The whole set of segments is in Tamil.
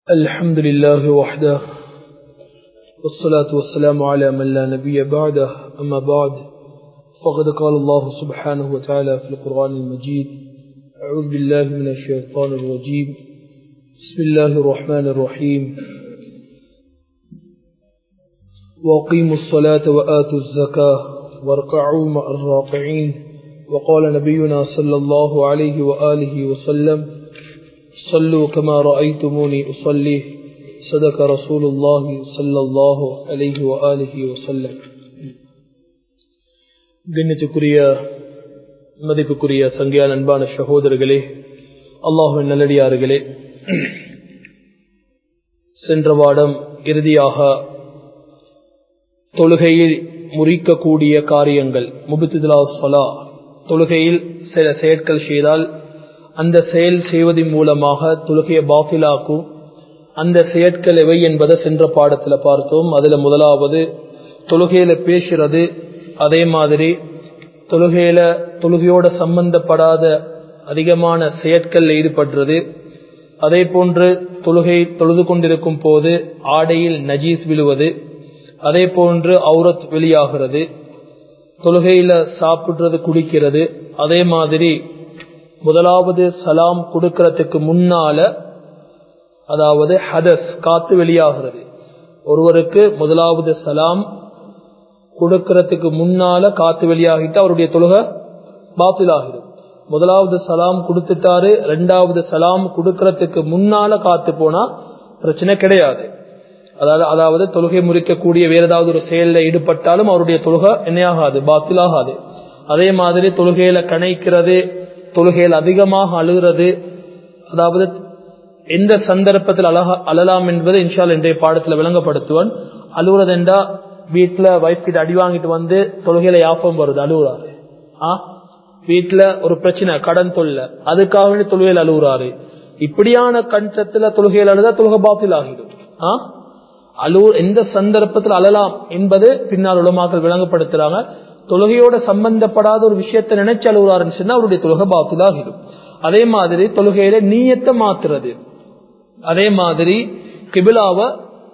الحمد لله وحده والصلاة والسلام على من لا نبي بعده أما بعد فقد قال الله سبحانه وتعالى في القرآن المجيد أعوذ بالله من الشيطان الرجيم بسم الله الرحمن الرحيم وأقيموا الصلاة وآتوا الزكاة واركعوا مع الراقعين وقال نبينا صلى الله عليه وآله وسلم صلوا كما رأيتموني أصلي صدق رسول الله صلى الله عليه وآله وسلم கண்ணியத்துக்குரிய மதிப்புக்குரிய சங்கியால் அன்பான சகோதரர்களே அல்லாஹுவின் நல்லடியார்களே சென்ற வாடம் இறுதியாக தொழுகையில் முறிக்கக்கூடிய காரியங்கள் முபித்துலா சொலா தொழுகையில் சில செயற்கள் செய்தால் அந்த செயல் செய்வதன் மூலமாக தொழுகையை பாஃபிலாக்கும் அந்த செயற்கள் எவை என்பதை சென்ற பாடத்தில் பார்த்தோம் அதுல முதலாவது தொழுகையில பேசுறது அதே மாதிரி தொழுகையில தொழுகையோட சம்பந்தப்படாத அதிகமான செயற்கள் ஈடுபடுறது அதே போன்று தொழுகை தொழுது கொண்டிருக்கும் போது ஆடையில் நஜீஸ் விழுவது அதே போன்று அவுரத் வெளியாகிறது தொழுகையில சாப்பிடுறது குடிக்கிறது அதே மாதிரி முதலாவது சலாம் கொடுக்கறதுக்கு முன்னால அதாவது ஹதஸ் காத்து வெளியாகிறது ஒருவருக்கு முதலாவது சலாம் கொடுக்கறதுக்கு முன்னால காத்து வெளியாகிட்டு அவருடைய தொழுகை பாத்திலாகிடும் முதலாவது சலாம் கொடுத்துட்டாரு ரெண்டாவது சலாம் கொடுக்கறதுக்கு முன்னால காத்து போனா பிரச்சனை கிடையாது அதாவது அதாவது தொழுகை முறிக்கக்கூடிய வேற ஏதாவது ஒரு செயலில் ஈடுபட்டாலும் அவருடைய தொழுகை என்னையாகாது பாத்திலாகாது அதே மாதிரி தொழுகையில கணைக்கிறது தொழுகையில் அதிகமாக அழுகிறது அதாவது எந்த சந்தர்ப்பத்தில் அழகா அழலாம் என்பது இன்ஷால் இன்றைய பாடத்தில் விளங்கப்படுத்துவன் அழுகுறது என்றா வீட்டுல வைஃப் கிட்ட அடி வாங்கிட்டு வந்து தொழுகையில யாபம் வருது அழுகுறாரு ஆ வீட்டுல ஒரு பிரச்சனை கடன் தொல்ல அதுக்காக வேண்டி தொழுகையில் அழுகுறாரு இப்படியான கஞ்சத்துல தொழுகையில் அழுதா தொழுகை பாத்தில் ஆகிடும் ஆ அழு எந்த சந்தர்ப்பத்தில் அழலாம் என்பது பின்னால் உலமாக்கள் விளங்கப்படுத்துறாங்க தொழுகையோட சம்பந்தப்படாத ஒரு விஷயத்தை நினைச்சு அழுகுறாருன்னு சொன்னா அவருடைய தொழுகை பாத்தில் ஆகிடும் அதே மாதிரி தொழுகையில நீயத்தை மாத்துறது அதே மாதிரி கிபிலாவை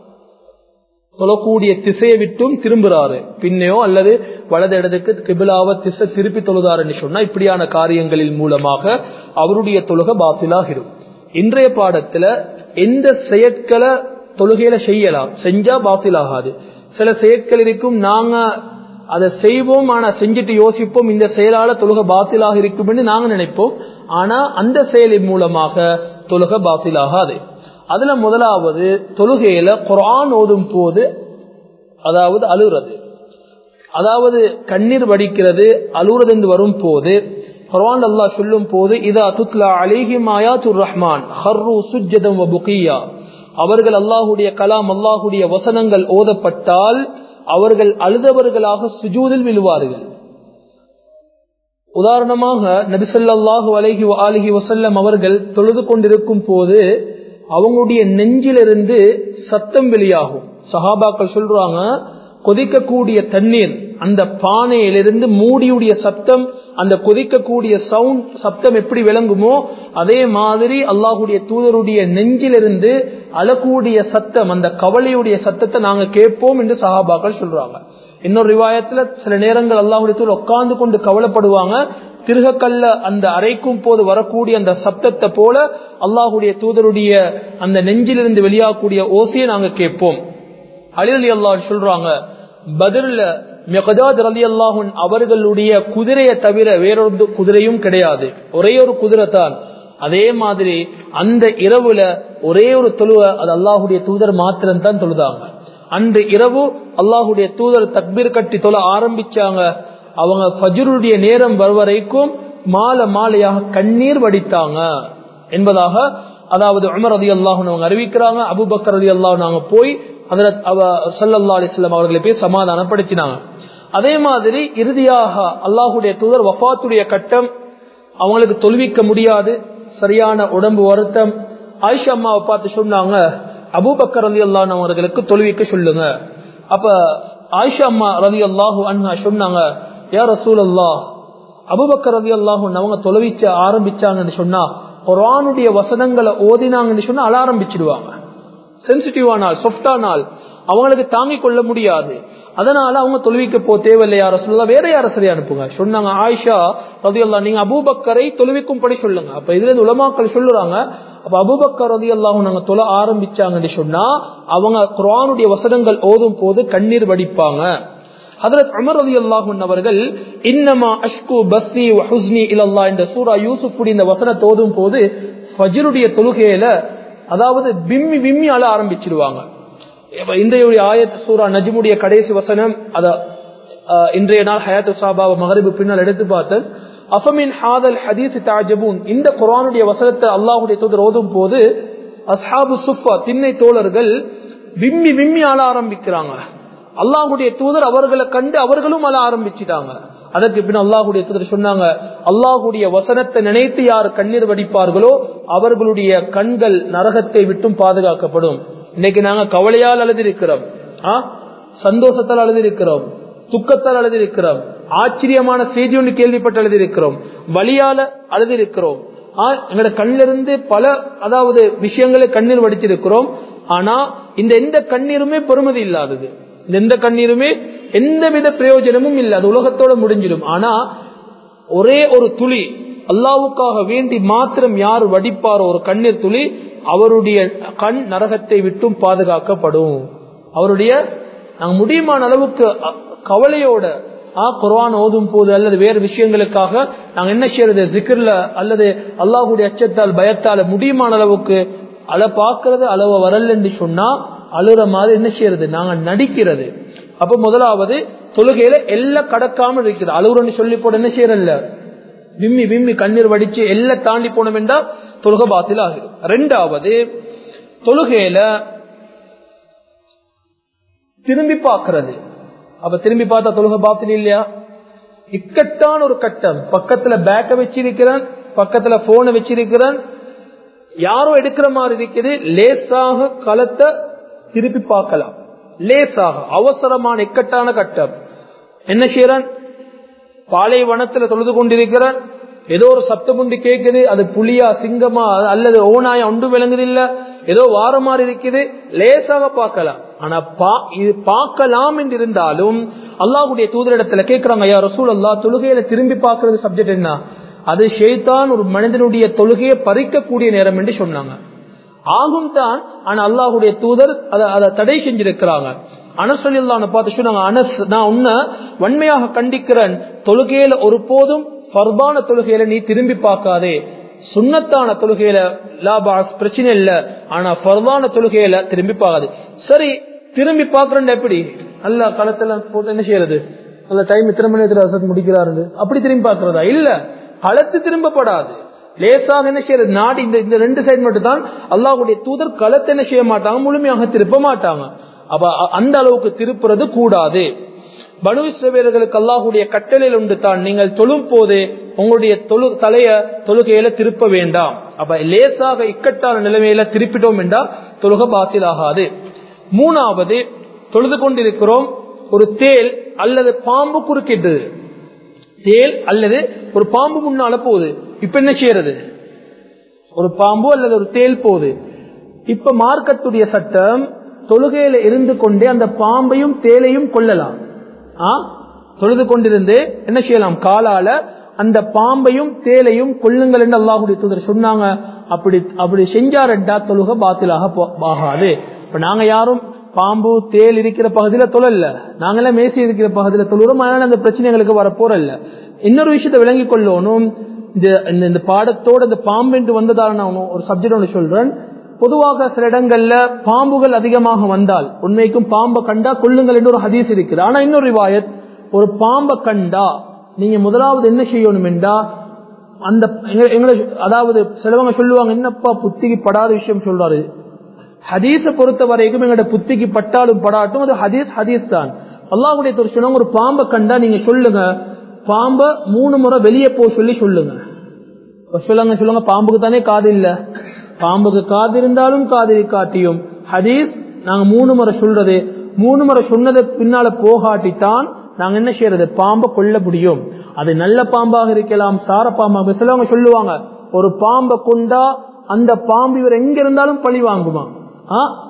தொழக்கூடிய திசையை விட்டும் திரும்புறாரு பின்னையோ அல்லது வலது இடத்துக்கு கிபிலாவ திசை திருப்பி தொழுதாருன்னு சொன்னா இப்படியான காரியங்களின் மூலமாக அவருடைய தொழுகை பாத்திலாகிடும் இன்றைய பாடத்துல எந்த செயற்களை தொழுகையில செய்யலாம் செஞ்சா பாத்திலாகாது சில செயற்கள் இருக்கும் நாங்க அதை செய்வோம் ஆனா செஞ்சுட்டு யோசிப்போம் இந்த செயலால தொழுகை பாத்திலாக இருக்கும் என்று நாங்க நினைப்போம் ஆனா அந்த செயலின் மூலமாக தொழுகை பாத்திலாகாது அதுல முதலாவது தொழுகையில குரான் ஓதும் போது அதாவது அழுகிறது அதாவது கண்ணீர் வடிக்கிறது அழுகிறது என்று வரும் போது குரான் அல்லா சொல்லும் போது இதா துத்லா அலிஹிம் ஆயாத்துர் ரஹ்மான் ஹர்ரு சுஜதம் புகியா அவர்கள் அல்லாஹுடைய கலாம் அல்லாஹுடைய வசனங்கள் ஓதப்பட்டால் அவர்கள் அழுதவர்களாக சுஜூதில் விழுவார்கள் உதாரணமாக நபிசல்லாஹு அலஹி அலிஹி வசல்லம் அவர்கள் தொழுது கொண்டிருக்கும் போது அவங்களுடைய நெஞ்சிலிருந்து சத்தம் வெளியாகும் சஹாபாக்கள் சொல்றாங்க கொதிக்கக்கூடிய தண்ணீர் அந்த பானையிலிருந்து மூடியுடைய சத்தம் அந்த கொதிக்கக்கூடிய சவுண்ட் சப்தம் எப்படி விளங்குமோ அதே மாதிரி அல்லாஹுடைய தூதருடைய நெஞ்சிலிருந்து அழக்கூடிய சத்தம் அந்த கவலையுடைய சத்தத்தை நாங்க கேட்போம் என்று சஹாபாக்கள் சொல்றாங்க இன்னொரு ரிவாயத்துல சில நேரங்கள் அல்லாஹுடைய தூர் உட்கார்ந்து கொண்டு கவலைப்படுவாங்க திருகக்கல்ல அந்த அரைக்கும் போது வரக்கூடிய அந்த சப்தத்தை போல அல்லாஹுடைய தூதருடைய அந்த நெஞ்சிலிருந்து வெளியாகக்கூடிய ஓசையை நாங்க கேட்போம் அலி அல்லாஹ் சொல்றாங்க பதில மெகதாத் அலி அல்லாஹுன் அவர்களுடைய குதிரையை தவிர வேறொரு குதிரையும் கிடையாது ஒரே ஒரு குதிரை தான் அதே மாதிரி அந்த இரவுல ஒரே ஒரு தொழுவ அது அல்லாஹுடைய தூதர் மாத்திரம் தான் தொழுதாங்க அன்று இரவு அல்லாஹுடைய தூதர் தக்பீர் கட்டி தொழ ஆரம்பிச்சாங்க அவங்க ஃபஜருடைய நேரம் வருவரைக்கும் மாலை மாலையாக கண்ணீர் வடித்தாங்க என்பதாக அதாவது உமர் ரதி அல்லாஹன் அவங்க அறிவிக்கிறாங்க அபுபக்கர் ரதி அல்லாஹ் நாங்க போய் அதில் சல்லல்லா அலிஸ்லாம் அவர்களை போய் சமாதானப்படுத்தினாங்க அதே மாதிரி இறுதியாக அல்லாஹுடைய தூதர் வஃத்துடைய கட்டம் அவங்களுக்கு தொழுவிக்க முடியாது சரியான உடம்பு வருத்தம் ஆயிஷா அம்மாவை பார்த்து சொன்னாங்க அபுபக்கர் ரதி அல்லாஹ் அவர்களுக்கு தொழுவிக்க சொல்லுங்க அப்ப ஆயிஷா அம்மா ரதி அல்லாஹு அண்ணா சொன்னாங்க யார் ரசூல் அல்லா அபுபக்கர் ரதி அல்லாஹு அவங்க தொலைவிச்ச ஆரம்பிச்சாங்கன்னு சொன்னா குரானுடைய வசனங்களை ஓதினாங்கன்னு சொன்னா அழ ஆரம்பிச்சிடுவாங்க சென்சிட்டிவானால் சாஃப்டானால் அவங்களுக்கு தாங்கிக் கொள்ள முடியாது அதனால அவங்க தொழுவிக்க போ தேவையில்லை யார சொல்ல வேற யார சரியா அனுப்புங்க சொன்னாங்க ஆயிஷா ரதியல்லா நீங்க அபூபக்கரை தொழுவிக்கும்படி சொல்லுங்க அப்ப இதுல இருந்து உலமாக்கள் சொல்லுறாங்க அப்ப அபூபக்கர் ரதியல்லாஹும் நாங்க தொழ ஆரம்பிச்சாங்கன்னு சொன்னா அவங்க குரானுடைய வசனங்கள் ஓதும் போது கண்ணீர் வடிப்பாங்க ஹதரத் அமர் ரதி அல்லாஹுன் அவர்கள் இன்னமா அஷ்கு பஸ்ஸி ஹுஸ்னி இல்லல்லா என்ற சூரா யூசுப் இந்த வசனத்தை ஓதும் போது ஃபஜ்ருடைய தொழுகையில அதாவது விம்மி விம்மி அழ ஆரம்பிச்சிருவாங்க இன்றைய ஆயத் சூரா நஜ்முடைய கடைசி வசனம் அத இன்றைய நாள் ஹயாத்து சாபாவை மகரிபு பின்னால் எடுத்து பார்த்தேன் அஃபமின் ஹாதல் ஹதீஸ் தாஜபூன் இந்த குரானுடைய வசனத்தை அல்லாஹுடைய தூதர் ஓதும் போது அஸ்ஹாபு சுஃபா திண்ணை தோழர்கள் விம்மி விம்மி ஆள ஆரம்பிக்கிறாங்க அல்லாஹுடைய தூதர் அவர்களை கண்டு அவர்களும் அழ ஆரம்பிச்சிட்டாங்க அதற்கு பின் அல்லாஹுடைய தூதர் சொன்னாங்க அல்லாஹுடைய வசனத்தை நினைத்து யார் கண்ணீர் வடிப்பார்களோ அவர்களுடைய கண்கள் நரகத்தை விட்டும் பாதுகாக்கப்படும் இன்னைக்கு நாங்க கவலையால் அழுதிருக்கிறோம் சந்தோஷத்தால் அழுதிருக்கிறோம் துக்கத்தால் அழுதிருக்கிறோம் ஆச்சரியமான செய்தி ஒன்று கேள்விப்பட்டு அழுதிருக்கிறோம் வழியால அழுதிருக்கிறோம் எங்களோட கண்ணிலிருந்து பல அதாவது விஷயங்களை கண்ணீர் வடித்திருக்கிறோம் ஆனா இந்த எந்த கண்ணீருமே பெருமதி இல்லாதது இந்த எந்த கண்ணீருமே எந்தவித பிரயோஜனமும் இல்லை அது உலகத்தோட முடிஞ்சிடும் ஆனா ஒரே ஒரு துளி அல்லாவுக்காக வேண்டி மாத்திரம் யார் வடிப்பாரோ ஒரு கண்ணீர் துளி அவருடைய கண் நரகத்தை விட்டும் பாதுகாக்கப்படும் அவருடைய நாங்க முடியுமான அளவுக்கு கவலையோட குர்வான் ஓதும் போது அல்லது வேறு விஷயங்களுக்காக நாங்க என்ன செய்யறது ஜிக்கர்ல அல்லது அல்லாஹுடைய அச்சத்தால் பயத்தால முடியுமான அளவுக்கு அழ பாக்குறது அளவு வரல என்று சொன்னா அழுற மாதிரி என்ன செய்யறது நாங்க நடிக்கிறது அப்ப முதலாவது தொழுகையில எல்லாம் கடக்காம இருக்குது அழுகுறன்னு சொல்லி போட என்ன செய்யறல்ல விம்மி விம்மி கண்ணீர் வடிச்சு எல்லாம் தாண்டி போனோம் என்றா தொழுக பாத்தில் ஆகிடும் ரெண்டாவது தொழுகையில திரும்பி பார்க்கறது அப்ப திரும்பி பார்த்தா தொழுக பாத்தில் இல்லையா இக்கட்டான ஒரு கட்டம் பக்கத்துல பேக்க வச்சிருக்கிறேன் பக்கத்துல போனை வச்சிருக்கிறேன் யாரோ எடுக்கிற மாதிரி இருக்குது லேசாக களத்தை திருப்பி பார்க்கலாம் லேசாக அவசரமான இக்கட்டான கட்டம் என்ன செய்யறான் பாலைவனத்துல தொழுது கொண்டிருக்கிறான் ஏதோ ஒரு சப்தம் உண்டு கேட்குது அது புலியா சிங்கமா அல்லது ஓனாயா ஒன்று விளங்குது இல்ல ஏதோ வார மாதிரி இருக்குது லேசாக பார்க்கலாம் ஆனா இது பார்க்கலாம் என்று இருந்தாலும் அல்லாஹுடைய தூதரிடத்துல கேட்கிறாங்க ஐயா ரசூல் அல்லா தொழுகையில திரும்பி பார்க்கறது சப்ஜெக்ட் என்ன அது ஷெய்தான் ஒரு மனிதனுடைய தொழுகையை பறிக்கக்கூடிய நேரம் என்று சொன்னாங்க ஆகும் தான் ஆனா அல்லாஹுடைய தூதர் அதை தடை செஞ்சிருக்கிறாங்க அனஸ் அல்லான்னு பார்த்து சொன்னாங்க அனஸ் நான் உன்ன வன்மையாக கண்டிக்கிறேன் தொழுகையில ஒரு போதும் ஃபர்பான தொழுகையில நீ திரும்பி பார்க்காதே சுண்ணத்தான தொழுகையில லாபாஸ் பிரச்சனை இல்ல ஆனா ஃபர்பான தொழுகையில திரும்பி பார்க்காது சரி திரும்பி பார்க்கறேன் எப்படி அல்ல களத்துல போட்டு என்ன செய்யறது அந்த டைம் இத்தனை மணி நேரத்தில் வசதி முடிக்கிறாரு அப்படி திரும்பி பார்க்கறதா இல்ல களத்து திரும்பப்படாது லேசாக என்ன செய்யறது நாடு இந்த இந்த ரெண்டு சைடு மட்டும் தான் அல்லாஹுடைய தூதர் களத்தை என்ன செய்ய மாட்டாங்க முழுமையாக திருப்ப மாட்டாங்க அப்ப அந்த அளவுக்கு திருப்புறது கூடாது பனு இஸ்ரவேலர்களுக்கு அல்லாஹுடைய கட்டளையில் உண்டு தான் நீங்கள் தொழும் போது உங்களுடைய தொழு தலைய தொழுகையில திருப்ப வேண்டாம் அப்ப லேசாக இக்கட்டான நிலைமையில திருப்பிட்டோம் என்றால் தொழுக பாத்தில் ஆகாது மூணாவது தொழுது கொண்டிருக்கிறோம் ஒரு தேல் அல்லது பாம்பு குறுக்கிட்டு தேல் அல்லது ஒரு பாம்பு முன்னால போகுது இப்ப என்ன செய்யறது ஒரு பாம்பு அல்லது ஒரு தேல் போகுது இப்ப மார்க்கத்துடைய சட்டம் தொழுகையில இருந்து கொண்டே அந்த பாம்பையும் தேலையும் கொள்ளலாம் தொழுது கொண்டிருந்து என்ன செய்யலாம் காலால அந்த பாம்பையும் தேலையும் கொள்ளுங்கள் என்று அல்லாஹுடைய தூதர் சொன்னாங்க அப்படி அப்படி செஞ்சாரண்டா தொழுக பாத்திலாக ஆகாது இப்ப நாங்க யாரும் பாம்பு தேல் இருக்கிற பகுதியில தொழல நாங்களாம் மேசி இருக்கிற பகுதியில தொழுறோம் அதனால அந்த பிரச்சனைகளுக்கு வரப்போறல்ல இன்னொரு விஷயத்தை விளங்கி கொள்ளணும் இந்த பாடத்தோட இந்த பாம்பு என்று வந்ததால் நான் ஒரு சப்ஜெக்ட் ஒன்று சொல்றேன் பொதுவாக சில இடங்கள்ல பாம்புகள் அதிகமாக வந்தால் உண்மைக்கும் பாம்பை கண்டா கொள்ளுங்கள் என்று ஒரு ஹதீஸ் இருக்குது ஆனா இன்னொரு ரிவாயத் ஒரு பாம்பை கண்டா நீங்க முதலாவது என்ன செய்யணும் என்றா அந்த எங்களை அதாவது சிலவங்க சொல்லுவாங்க என்னப்பா புத்திக்கு படாத விஷயம் சொல்றாரு ஹதீஸை பொறுத்த வரைக்கும் எங்களோட புத்திக்கு பட்டாலும் படாட்டும் அது ஹதீஸ் ஹதீஸ் தான் அல்லாஹுடைய சொன்னாங்க ஒரு பாம்பை கண்டா நீங்க சொல்லுங்க பாம்பை மூணு முறை வெளியே போக சொல்லி சொல்லுங்க சொல்லுங்க சொல்லுங்க பாம்புக்கு தானே காது இல்ல பாம்புக்கு காது இருந்தாலும் காது காட்டியும் ஹதீஸ் நாங்க மூணு முறை சொல்றது மூணு முறை சொன்னது பின்னால போகாட்டித்தான் நாங்க என்ன செய்யறது பாம்பை கொல்ல முடியும் அது நல்ல பாம்பாக இருக்கலாம் சார பாம்பாக சிலவங்க சொல்லுவாங்க ஒரு பாம்பை கொண்டா அந்த பாம்பு இவர் எங்க இருந்தாலும் பழி வாங்குமா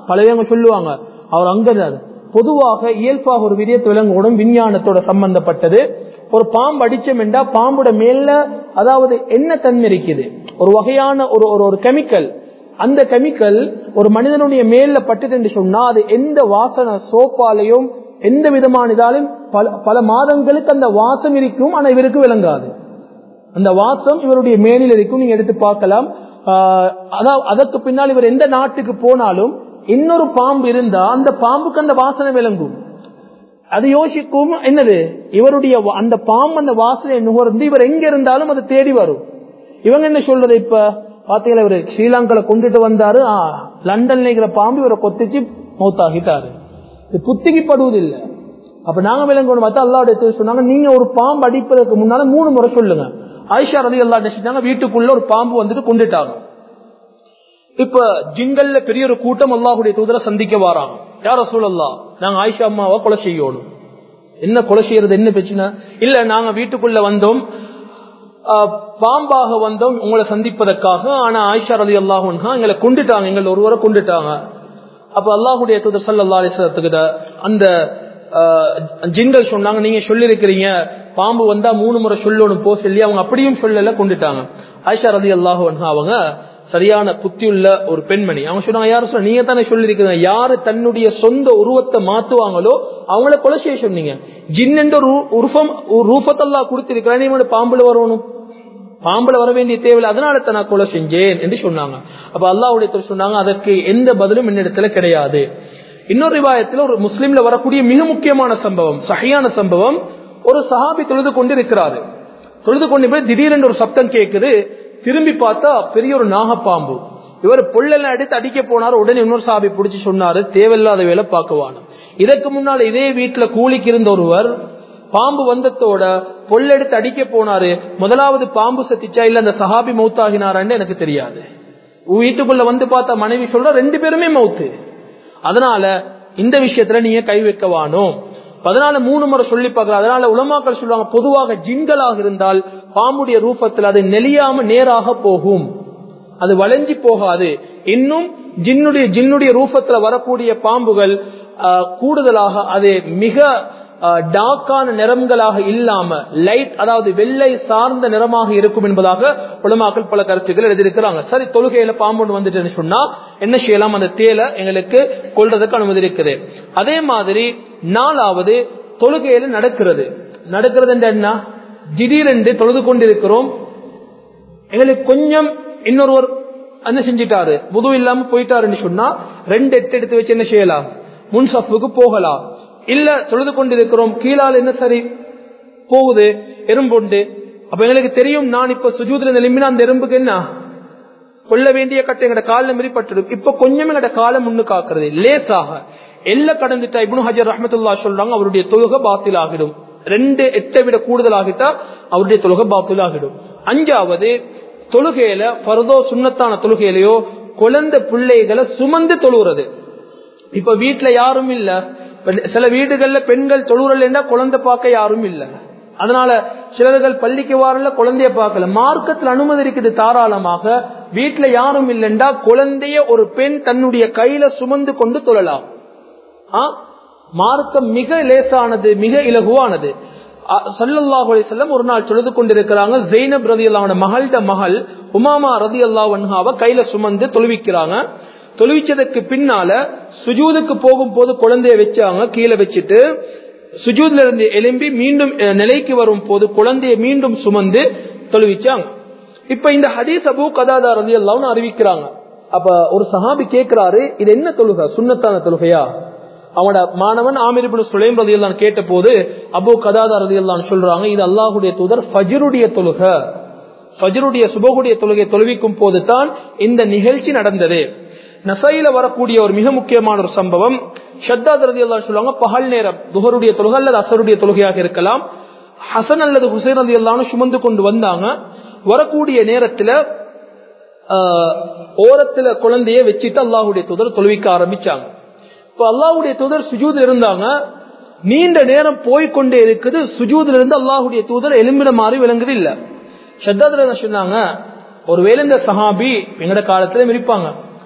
பழையவங்க சொல்லுவாங்க அவர் அங்கதார் பொதுவாக இயல்பாக ஒரு விடயத்தை விலங்கோடும் விஞ்ஞானத்தோட சம்பந்தப்பட்டது ஒரு பாம்பு அடிச்சம் என்றா பாம்போட மேல அதாவது என்ன தன்மை இருக்குது ஒரு வகையான ஒரு ஒரு ஒரு கெமிக்கல் அந்த கெமிக்கல் ஒரு மனிதனுடைய மேல பட்டது என்று சொன்னா அது எந்த வாசனை சோப்பாலையும் எந்த விதமான இதாலும் பல பல மாதங்களுக்கு அந்த வாசம் இருக்கும் ஆனா இவருக்கு விளங்காது அந்த வாசம் இவருடைய மேலில் இருக்கும் நீங்க எடுத்து பார்க்கலாம் ஆஹ் அதாவது அதற்கு பின்னால் இவர் எந்த நாட்டுக்கு போனாலும் இன்னொரு பாம்பு இருந்தா அந்த பாம்புக்கு அந்த வாசனை விளங்கும் அது யோசிக்கும் என்னது இவருடைய வா- அந்த பாம்பு அந்த வாசனை நுகர்ந்து இவர் எங்க இருந்தாலும் அது தேடி வரும் இவங்க என்ன சொல்றது இப்ப பாத்தீங்களா இவரு ஸ்ரீலங்கால கொண்டுட்டு வந்தாரு ஆ, லண்டன்ல இருக்கிற பாம்பு இவரை கொத்திச்சு மௌத்தாகிட்டாரு இது புத்திக்கு படுவதில்லை அப்ப நாங்க விளங்கணும் பார்த்தா அல்லாவுடைய தூதர் சொன்னாங்க நீங்க ஒரு பாம்பு அடிப்பதற்கு முன்னால மூணு முறை சொல்லுங்க ஆயிஷா ரதி அல்லா செஞ்சாங்க வீட்டுக்குள்ள ஒரு பாம்பு வந்துட்டு கொண்டுட்டாங்க இப்ப ஜிங்கல்ல பெரிய ஒரு கூட்டம் அல்லாஹுடைய தூதரை சந்திக்க வராங்க யார சூழல்லா நாங்க ஆயிஷா அம்மாவை கொலை செய்யணும் என்ன கொலை செய்யறது என்ன பிரச்சனை இல்ல நாங்க வீட்டுக்குள்ள வந்தோம் ஆஹ், பாம்பாக வந்தோம் உங்களை சந்திப்பதற்காக ஆனா ஆயிஷா ரதி அல்லாஹா எங்களை கொண்டுட்டாங்க எங்களை ஒருவரை கொண்டுட்டாங்க அப்ப அல்லாஹுடைய தூதர் சல்லா அலிஸ்லத்துக்கிட்ட அந்த ஆஹ், ஜின்கள் சொன்னாங்க நீங்க சொல்லிருக்கிறீங்க பாம்பு வந்தா மூணு முறை சொல்லணும் போ சொல்லி அவங்க அப்படியும் சொல்லல கொண்டுட்டாங்க ஆயிஷா ரதி அல்லாஹு அவங்க சரியான புத்தியுள்ள ஒரு பெண்மணி அவங்க சொன்னாங்க யாரும் சொல்ல நீங்க தானே சொல்லிருக்கிறீங்க யாரு தன்னுடைய சொந்த உருவத்தை மாத்துவாங்களோ அவங்கள கொலை செய்ய சொன்னீங்க ஜின் என்ற ஒரு உருவம் ஒரு ரூபத்தல்லா கொடுத்திருக்கிறேன் நீ மட்டும் பாம்புல வரணும் பாம்புல வர வேண்டிய தேவையில்லை அதனால தான் நான் கொலை செஞ்சேன் என்று சொன்னாங்க அப்ப அல்லாஹ்வுடைய தூதர் சொன்னாங்க அதற்கு எந்த பதிலும் என்னிடத்துல கிடையாது இன்னொரு ரிவாயத்தில் ஒரு முஸ்லிம்ல வரக்கூடிய மிக முக்கியமான சம்பவம் சஹியான சம்பவம் ஒரு சஹாபி தொழுது கொண்டு இருக்கிறாரு தொழுது கொண்டு போய் திடீரென்று ஒரு சப்தம் கேட்குது திரும்பி பார்த்தா பெரிய ஒரு நாகப்பாம்பு இவர் பொல்லெல்லாம் எடுத்து அடிக்க போனாரு உடனே இன்னொரு சாபி பிடிச்சு சொன்னாரு தேவையில்லாத வேலை பார்க்குவானு இதற்கு முன்னால இதே வீட்டுல கூலிக்கு இருந்த ஒருவர் பாம்பு வந்தத்தோட பொல்லெடுத்து அடிக்க போனாரு முதலாவது பாம்பு சத்திச்சா இல்ல அந்த சஹாபி மௌத்தாகினாரான்னு எனக்கு தெரியாது வீட்டுக்குள்ள வந்து பார்த்தா மனைவி சொல்ற ரெண்டு பேருமே மௌத்து அதனால இந்த விஷயத்துல நீங்க கை வைக்கவானோ அதனால மூணு முறை சொல்லி பார்க்கலாம் அதனால உலமாக்கள் சொல்லுவாங்க பொதுவாக ஜின்களாக இருந்தால் பாம்புடைய ரூபத்தில் அது நெளியாம நேராக போகும் அது வளைஞ்சி போகாது இன்னும் ஜின்னுடைய ஜின்னுடைய ரூபத்துல வரக்கூடிய பாம்புகள் ஆஹ், கூடுதலாக அது மிக டார்க்கான நிறங்களாக இல்லாம லைட் அதாவது வெள்ளை சார்ந்த நிறமாக இருக்கும் என்பதாக உலமாக்கள் பல கருத்துக்கள் எழுதியிருக்கிறாங்க சரி தொழுகையில பாம்பு வந்துட்டு சொன்னா என்ன செய்யலாம் அந்த தேலை எங்களுக்கு கொள்றதுக்கு அனுமதி இருக்குது அதே மாதிரி நாலாவது தொழுகையில நடக்கிறது நடக்கிறது என்ன திடீரென்று தொழுது கொண்டிருக்கிறோம் எங்களுக்கு கொஞ்சம் இன்னொருவர் என்ன செஞ்சிட்டாரு புது இல்லாம போயிட்டாருன்னு சொன்னா ரெண்டு எட்டு எடுத்து வச்சு என்ன செய்யலாம் முன் சஃப்புக்கு போகலாம் இல்ல தொழுது கொண்டிருக்கிறோம் கீழால் என்ன சரி போகுது எறும்புண்டு அப்ப எங்களுக்கு தெரியும் நான் இப்ப சுஜூதுல நிலம்பினா அந்த எறும்புக்கு என்ன கொள்ள வேண்டிய கட்டை எங்கட காலில் மிரிப்பட்டுடும் இப்ப கொஞ்சம் எங்கட காலை முன்னு காக்குறது லேசாக எல்ல கடந்துட்டா இப்னு ஹஜர் ரஹமத்துல்லா சொல்றாங்க அவருடைய தொழுகை பாத்தில் ஆகிடும் ரெண்டு எட்டை விட கூடுதல் ஆகிட்டா அவருடைய தொழுகை பாத்தில் ஆகிடும் அஞ்சாவது தொழுகையில பரதோ சுண்ணத்தான தொழுகையிலையோ குழந்தை பிள்ளைகளை சுமந்து தொழுகிறது இப்ப வீட்டுல யாரும் இல்ல இப்ப சில வீடுகள்ல பெண்கள் தொழுறல் குழந்தை பார்க்க யாரும் இல்ல அதனால சிலர்கள் பள்ளிக்கு வாரல குழந்தைய பார்க்கல மார்க்கத்தில் அனுமதி இருக்குது தாராளமாக வீட்டுல யாரும் இல்லைண்டா குழந்தைய ஒரு பெண் தன்னுடைய கையில சுமந்து கொண்டு தொழலாம் ஆ? மார்க்கம் மிக லேசானது மிக இலகுவானது சல்லல்லாஹு அலைஹி வஸல்லம் ஒரு நாள் தொழுது கொண்டிருக்கிறாங்க ஜெய்னப் ரதி அல்லாவோட மகள்ட மகள் உமாமா ரதி அல்லாஹ் கையில சுமந்து தொழுவிக்கிறாங்க தொழுவிச்சதுக்கு பின்னால சுஜூதுக்கு போகும்போது குழந்தைய வச்சாங்க கீழே வச்சுட்டு சுஜூத்ல இருந்து எலும்பி மீண்டும் அஹ், நிலைக்கு வரும் போது குழந்தைய மீண்டும் சுமந்து தொழுவிச்சாங்க இப்ப இந்த ஹதீஸ் அபு கதாதா ரதி அல்லாஹ்னு அறிவிக்கிறாங்க அப்ப ஒரு சஹாபி கேட்கிறாரு இது என்ன தொழுகை சுண்ணத்தான தொழுகையா அவனோட மாணவன் ஆமிர் இப்னு சுலைம் ரதி அல்லான் கேட்ட போது அபு கதாதா ரதி அல்லான் சொல்றாங்க இது அல்லாஹுடைய தூதர் ஃபஜ்ருடைய தொழுகை ஃபஜ்ருடைய சுபகுடைய தொழுகை தொழுவிக்கும் போது தான் இந்த நிகழ்ச்சி நடந்தது நசையில வரக்கூடிய ஒரு மிக முக்கியமான ஒரு சம்பவம் ஷத்தாத் ரதி அல்லா சொல்லுவாங்க பகல் நேரம் துஹருடைய தொழுகை அல்லது அசருடைய தொழுகையாக இருக்கலாம் ஹசன் அல்லது ஹுசைன் ரதி அல்லான்னு சுமந்து கொண்டு வந்தாங்க வரக்கூடிய நேரத்துல ஆஹ், ஓரத்துல குழந்தைய வச்சுட்டு அல்லாஹுடைய தூதர் தொழுவிக்க ஆரம்பிச்சாங்க இப்ப அல்லாஹுடைய தூதர் சுஜூதில் இருந்தாங்க நீண்ட நேரம் போய்கொண்டே இருக்குது சுஜூதில் இருந்து அல்லாஹுடைய தூதர் எலும்பின மாதிரி விளங்குது இல்ல ஷத்தாத் சொன்னாங்க ஒருவேளை இந்த சஹாபி எங்கட காலத்துல இருப்பாங்க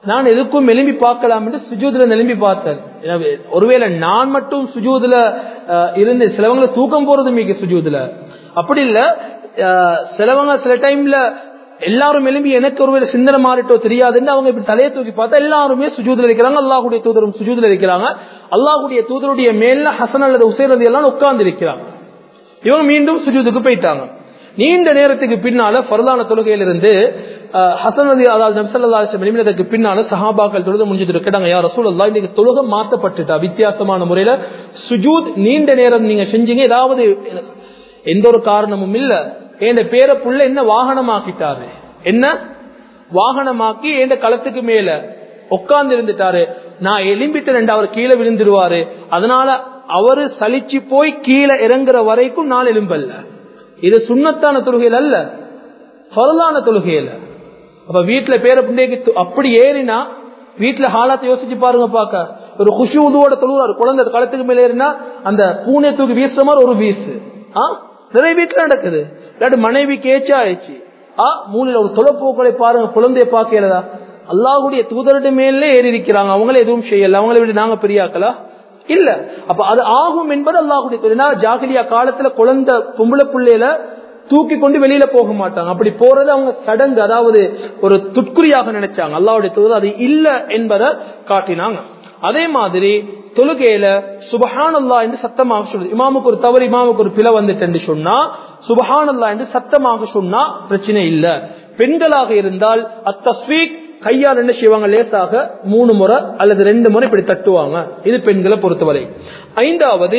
நான் எதுக்கும் எலும்பி பார்க்கலாம் என்று சுஜூதுல எலும்பி பார்த்தேன் எனவே ஒருவேளை நான் மட்டும் சுஜூதுல அஹ், இருந்து சிலவங்களை தூக்கம் போறது மிக சுஜூதுல அப்படி இல்ல அஹ், சிலவங்க சில டைம்ல எல்லாரும் எழும்பி எனக்கு ஒருவேளை சிந்தனை மாறிட்டோ தெரியாதுன்னு அவங்க இப்படி தலையை தூக்கி பார்த்தா எல்லாருமே சுஜூதுல இருக்கிறாங்க அல்லாஹுடைய தூதரும் சுஜூதுல இருக்கிறாங்க அல்லாஹுடைய தூதருடைய மேல ஹசன் அல்லது உசைரது எல்லாம் உட்கார்ந்து இருக்கிறாங்க இவங்க மீண்டும் சுஜூதுக்கு போயிட்டாங்க நீண்ட நேரத்துக்கு பின்னால ஃபர்தான தொழுகையிலிருந்து அஹ், ஹசன் அலி அதாவது நம்சல்லாசம் எழுப்பினதுக்கு பின்னால சஹாபாக்கள் தொழுது முடிஞ்சிட்டு கேட்டாங்க யார் ரசூலுல்லாஹ் இன்னைக்கு தொழுகை மாத்தப்பட்டுட்டா வித்தியாசமான முறையில சுஜூத் நீண்ட நேரம் நீங்க செஞ்சீங்க ஏதாவது எந்த ஒரு காரணமும் இல்ல என் பேர புள்ள என்ன வாகனமாக்கிட்டாரு என்ன வாகனமாக்கி என் களத்துக்கு மேல உட்கார்ந்து இருந்துட்டாரு நான் எலும்பிட்டு ரெண்டு அவர் கீழே விழுந்துருவாரு அதனால அவரு சலிச்சு போய் கீழே இறங்குற வரைக்கும் நான் எலும்பல்ல இது சுண்ணத்தான தொழுகையில் அல்ல ஃபர்லான தொழுகையில அப்ப வீட்டுல பேர பிள்ளைக்கு து- அப்படி ஏறினா வீட்டுல ஹாலாத்தை யோசிச்சு பாருங்க பாக்க ஒரு குஷி உதுவோட தொழுவாரு குழந்தை களத்துக்கு மேல ஏறினா அந்த பூனை தூக்கி வீசுற மாதிரி ஒரு வீசு ஆ நிறைய வீட்டுல நடக்குது இல்லாட்டி மனைவி கேச்சா ஆயிடுச்சு ஆ மூலையில ஒரு தொலைப்போக்களை பாருங்க குழந்தைய பாக்கிறதா அல்லாஹுடைய தூதருடைய மேலே ஏறி இருக்கிறாங்க அவங்கள எதுவும் செய்யல அவங்கள விட நாங்க பெரியாக்கலா இல்ல அப்ப அது ஆகும் என்பது அல்லாஹுடைய தூதர். ஏன்னா ஜாகிலியா காலத்துல குழந்தை பொம்பளை பிள்ளையில தூக்கி கொண்டு வெளியில போக மாட்டாங்க அப்படி போறது அவங்க சடங்கு அதாவது ஒரு துட்குறியாக நினைச்சாங்க அல்லாவுடைய தூதர் அது இல்ல என்பதை காட்டினாங்க அதே மாதிரி தொழுகையில சுபஹானல்லா என்று சத்தமாக சொல்றது இமாமுக்கு ஒரு தவறு இமாமுக்கு ஒரு பிழை வந்துட்டு என்று சொன்னா சுபஹானல்லா என்று சத்தமாக சொன்னா பிரச்சனை இல்ல பெண்களாக இருந்தால் அத்தஸ்வீக் கையால் என்ன செய்வாங்க லேசாக மூணு முறை அல்லது ரெண்டு முறை இப்படி தட்டுவாங்க இது பெண்களை பொறுத்தவரை ஐந்தாவது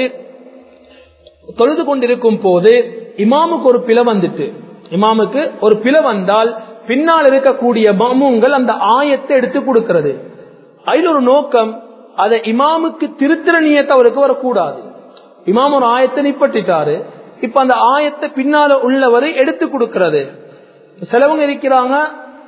தொழுது கொண்டிருக்கும் போது இமாமுக்கு ஒரு பிள வந்துட்டு இமாமுக்கு ஒரு பிள வந்தால் பின்னால் இருக்கக்கூடிய மாமுங்கள் அந்த ஆயத்தை எடுத்து கொடுக்கிறது அதில் ஒரு நோக்கம் அதை இமாமுக்கு திருத்திர நியத்தை அவருக்கு வரக்கூடாது இமாம் ஒரு ஆயத்தை நிப்பட்டிட்டாரு இப்ப அந்த ஆயத்தை பின்னால உள்ளவரை எடுத்து கொடுக்கிறது சிலவங்க இருக்கிறாங்க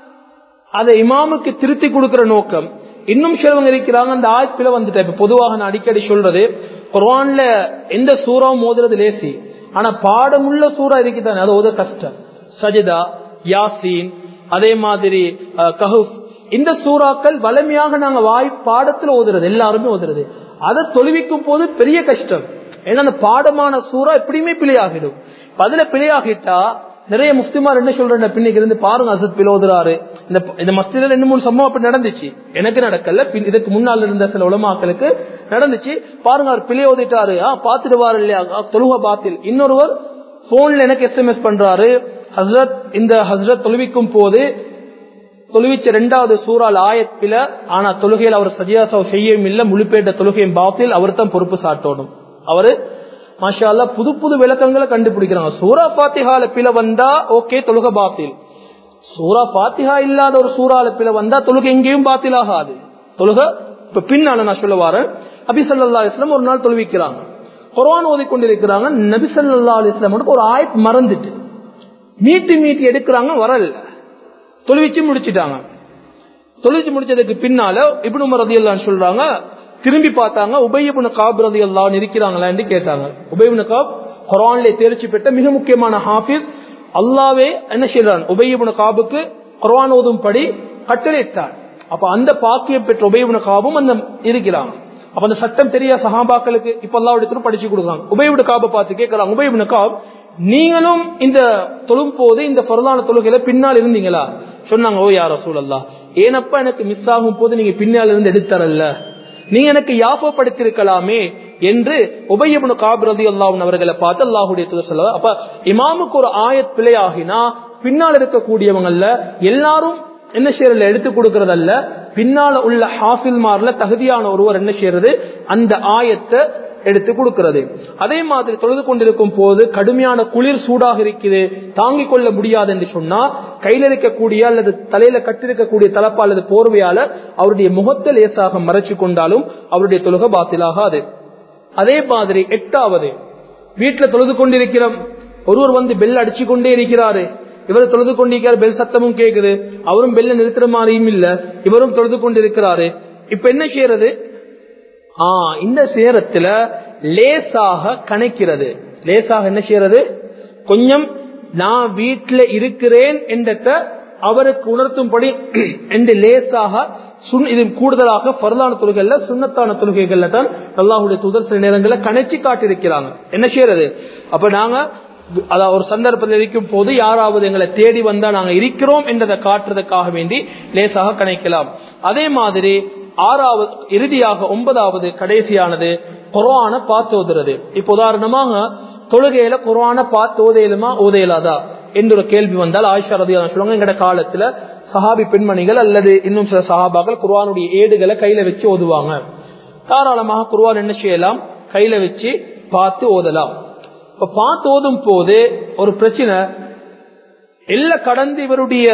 அதை இமாமுக்கு திருத்தி கொடுக்கிற நோக்கம் இன்னும் சிலவங்க இருக்கிறாங்க அந்த ஆயத்தில வந்துட்டு இப்ப பொதுவாக நான் அடிக்கடி சொல்றது குர்ஆன்ல எந்த சூறாவும் ஓதுறது லேசி ஆனா பாடமுள்ள சூறா இருக்குதானே அது ஓத கஷ்டம் சஜிதா யாசீன் அதே மாதிரி அஹ், கஹுஃப் இந்த சூறாக்கள் வலிமையாக நாங்க வாய் பாடத்துல ஓதுறது எல்லாருமே ஓதுறது அதை தொழுவிக்கும் போது பெரிய கஷ்டம் ஏன்னா அந்த பாடமான சூறா எப்படியுமே பிழையாகிடும் இப்ப அதுல பிழையாகிட்டா நிறைய முஸ்லிமார் என்ன சொல்றேன் பின்னிக்கு இருந்து பாருங்க அசத் பிலோதுறாரு இந்த இந்த மஸ்தில ரெண்டு மூணு சம்பவம் அப்படி நடந்துச்சு எனக்கு நடக்கல பின் இதுக்கு முன்னால் இருந்த சில உலமாக்களுக்கு நடந்துச்சு பாருங்க அவர் பிழை ஓதிட்டாரு ஆ பாத்துடுவாரு இல்லையா ஆ, தொழுக பாத்தில் இன்னொருவர் போன்ல எனக்கு எஸ்எம்எஸ் பண்றாரு ஹஸ்ரத் இந்த ஹஸ்ரத் தொழுவிக்கும் போது தொழுவிச்ச ரெண்டாவது சூறால் ஆயத்தில ஆனா தொழுகையில் அவர் சஜியாசவ் செய்யவும் இல்லை முழுப்பேட்ட தொழுகையும் பாத்தில் அவர் தான் பொறுப்பு சாட்டணும் அவரு மாஷா அல்லாஹ் புது புது விளக்கங்களை கண்டுபிடிக்கிறாங்க சூரா பாத்திஹால பில வந்தா ஓகே தொழுக பாத்தில் சூரா பாத்திஹா இல்லாத ஒரு சூறால பில வந்தா தொழுகை எங்கேயும் பாத்தில் ஆகாது தொழுக இப்ப பின்னால நான் சொல்ல வரேன் நபி ஸல்லல்லாஹு அலைஹி வஸல்லம் ஒரு நாள் தொழுவிக்கிறாங்க குர்ஆன் ஓதிக்கொண்டிருக்கிறாங்க நபி ஸல்லல்லாஹு அலைஹி வஸல்லம் ஒரு ஆயத் மறந்துட்டு மீட்டி மீட்டி எடுக்கிறாங்க வரல தொழுவிச்சு முடிச்சிட்டாங்க தொழுவிச்சு முடிச்சதுக்கு பின்னால இப்னு உமர் ரதியல்லான்னு சொல்றாங்க திரும்பி பார்த்தாங்க உபயபுன காப் ரதியல்லான்னு இருக்கிறாங்களான்னு கேட்டாங்க உபயபுன காப் குரான்ல தேர்ச்சி பெற்ற மிக முக்கியமான ஹாஃபிஸ் அல்லாவே என்ன செய்யறான் உபயபுன காபுக்கு குர்ஆன் ஓதும் படி கட்டளையிட்டார் அப்ப அந்த பாக்கியம் பெற்ற உபயபுன காபும் அந்த இருக்கிறாங்க அப்ப அந்த சட்டம் தெரிய சஹாபாக்களுக்கு இப்ப அல்லாவுடைய படிச்சு கொடுக்குறாங்க உபயபுன காபை பார்த்து கேட்கறாங்க உபயபுன காப் நீங்களும் இந்த தொழும் போது இந்த பரதான தொழுகையில பின்னால் இருந்தீங்களா சொன்னாங்க ஓ யார சூழல்லா ஏனப்பா எனக்கு மிஸ் ஆகும் போது நீங்க பின்னால் இருந்து எடுத்தரல்ல நீங்க எனக்கு யாபப்படுத்திருக்கலாமே என்று உபயபுனு காபிரதி அல்லாஹ் அவர்களை பார்த்து அல்லாஹுடைய தூதர் சொல்ல அப்ப இமாமுக்கு ஒரு ஆயத் பிழையாகினா பின்னால் இருக்கக்கூடியவங்கல்ல எல்லாரும் என்ன செய்யறதுல எடுத்து கொடுக்கறதல்ல பின்னால உள்ள ஹாஃபில்மார்ல தகுதியான ஒருவர் என்ன செய்யறது அந்த ஆயத்தை எடுத்து கொடுக்கிறது அதே மாதிரி தொழுது கொண்டிருக்கும் போது கடுமையான குளிர் சூடாக இருக்குது தாங்கிக் கொள்ள முடியாது என்று சொன்னா கையில இருக்கக்கூடிய அல்லது தலையில கட்டிருக்கக்கூடிய தலப்பா அல்லது போர்வையால அவருடைய முகத்தை லேசாக மறைச்சு கொண்டாலும் அவருடைய தொழுகை பாத்திலாகாது அதே மாதிரி எட்டாவது வீட்டுல தொழுது கொண்டிருக்கிற ஒருவர் வந்து பெல் அடிச்சு கொண்டே இருக்கிறாரு இவர் தொழுது கொண்டிருக்கிறார் பெல் சத்தமும் கேக்குது அவரும் பெல்ல நிறுத்துற மாதிரியும் இல்ல இவரும் தொழுது கொண்டிருக்கிறாரு இப்ப என்ன செய்யறது ஆ இந்த சேரத்துல லேசாக கணக்கிறது லேசாக என்ன செய்யறது கொஞ்சம் நான் வீட்டுல இருக்கிறேன் என்றத அவருக்கு உணர்த்தும்படி என்று லேசாக சுன் இது கூடுதலாக பரதான தொழுகைகள்ல சுண்ணத்தான தொழுகைகள்ல தான் அல்லாஹுடைய தூதர் சில நேரங்களில் கணச்சி காட்டியிருக்கிறாங்க என்ன செய்யறது அப்ப நாங்க அதாவது ஒரு சந்தர்ப்பத்தில் இருக்கும் போது யாராவது எங்களை தேடி வந்தா நாங்க இருக்கிறோம் என்றதை காட்டுறதுக்காக வேண்டி லேசாக கணக்கலாம் அதே மாதிரி ஆறாவது இறுதியாக ஒன்பதாவது கடைசியானது குரான பார்த்து ஓதுறது இப்ப உதாரணமாக தொழுகையில குரான பார்த்து ஓதையிலுமா ஓதையிலாதா என்ற ஒரு கேள்வி வந்தால் ஆயிஷா ரதி சொல்லுவாங்க எங்கட காலத்துல சஹாபி பெண்மணிகள் அல்லது இன்னும் சில சஹாபாக்கள் குர்வானுடைய ஏடுகளை கையில வச்சு ஓதுவாங்க தாராளமாக குர்வான் என்ன செய்யலாம் கையில வச்சு பார்த்து ஓதலாம் இப்ப பார்த்து ஓதும் போது ஒரு பிரச்சனை எல்லாம் கடந்து இவருடைய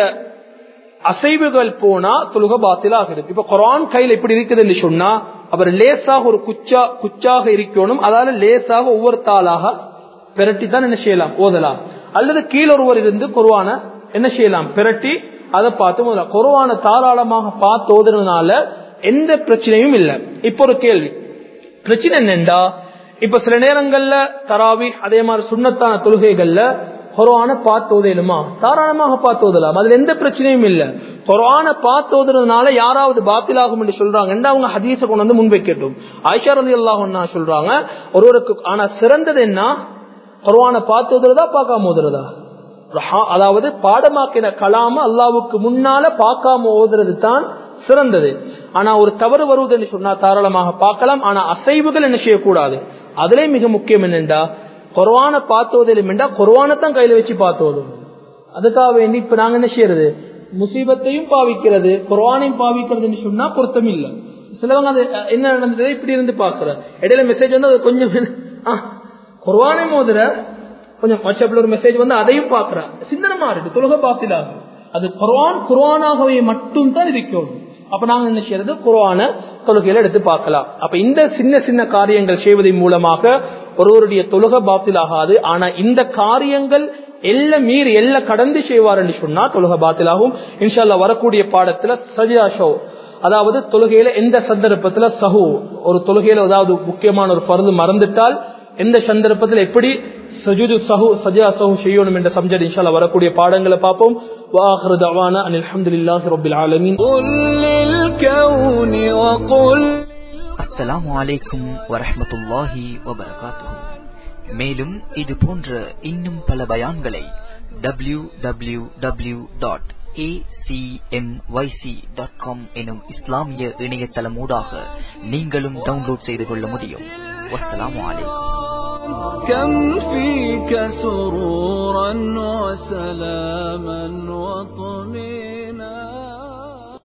அசைவுகள் போனா தொழுக பாத்தில் ஆகுது இப்ப குரான் கையில் எப்படி இருக்குதுன்னு சொன்னா அவர் லேசாக ஒரு குச்சா குச்சாக இருக்கணும் அதால லேசாக ஒவ்வொரு தாளாக பிரட்டி தான் என்ன செய்யலாம் ஓதலாம் அல்லது கீழொருவர் இருந்து குருவான என்ன செய்யலாம் பிரட்டி அதை பார்த்து முதலாம் குருவான தாராளமாக பார்த்து ஓதுறதுனால எந்த பிரச்சனையும் இல்லை இப்ப ஒரு கேள்வி பிரச்சனை என்னண்டா இப்ப சில நேரங்கள்ல தராவி அதே மாதிரி சுண்ணத்தான தொழுகைகள்ல குரான பார்த்து ஓதையிலுமா தாராளமாக பார்த்து ஓதலாம் அதுல எந்த பிரச்சனையும் இல்ல குரான பார்த்து ஓதுறதுனால யாராவது பாத்திலாகும் என்று சொல்றாங்க அவங்க ஹதீஸ கொண்டு வந்து முன்வைக்கட்டும் ஐஷா ரதி அல்லாஹ் சொல்றாங்க ஒருவருக்கு ஆனா சிறந்தது என்ன குரான பார்த்து ஓதுறதா பார்க்காம ஓதுறதா அதாவது பாடமாக்கின கலாம அல்லாவுக்கு முன்னால பார்க்காம ஓதுறது தான் சிறந்தது ஆனா ஒரு தவறு வருவதுன்னு சொன்னா தாராளமாக பார்க்கலாம் ஆனா அசைவுகள் என்ன செய்யக்கூடாது அதுல மிக முக்கியம் என்னண்டா குரவான பார்த்தோதிலும் என்றா குரவானத்தான் கையில வச்சு பார்த்தோதும் அதுக்காக வேண்டி இப்ப நாங்க என்ன செய்யறது முசீபத்தையும் பாவிக்கிறது குரவானையும் பாவிக்கிறதுன்னு சொன்னா பொருத்தம் இல்ல சிலவங்க அது என்ன நடந்தது இப்படி இருந்து பாக்குற இடையில மெசேஜ் வந்து அது கொஞ்சம் குரவானை மோதுற கொஞ்சம் வாட்ஸ்அப்ல ஒரு மெசேஜ் வந்து அதையும் பாக்குற சிந்தனை மாறிடு தொழுக பாத்திலாகும் அது குர்ஆன் குர்ஆனாகவே மட்டும் தான் இருக்கணும் அப்ப நாங்க என்ன செய்யறது குர்ஆன தொழுகையில எடுத்து பார்க்கலாம் அப்ப இந்த சின்ன சின்ன காரியங்கள் செய்வதன் மூலமாக ஒருவருடைய தொழுக பாத்தில் ஆகாது ஆனா இந்த காரியங்கள் எல்லாம் மீறி எல்லாம் கடந்து செய்வார் என்று சொன்னா தொழுக பாத்திலாகும் இன்ஷால்லா வரக்கூடிய பாடத்துல சஜிதா ஷோ அதாவது தொழுகையில எந்த சந்தர்ப்பத்துல சஹு ஒரு தொழுகையில அதாவது முக்கியமான ஒரு பருது மறந்துட்டால் எந்த சந்தர்ப்பத்தில் எப்படி சஜுது சஹு சஜா சஹு செய்யணும் என்ற சம்ஜட் இன்ஷால்லா வரக்கூடிய பாடங்களை பார்ப்போம் واخر دعوانا ان الحمد لله رب العالمين قل للكون وقل அஸ்ஸலாமு அலைக்கும் வரஹ்மத்துல்லாஹி வபரகாத்துஹு மேலும் இது போன்ற இன்னும் பல பயான்களை W W W dot dot com எனும் இஸ்லாமிய இணையதளமூடாக நீங்களும் டவுன்லோட் செய்து கொள்ள முடியும் வஸ்ஸலாமு அலைக்கும் كم فيك سرورا وسلاما وطمئنا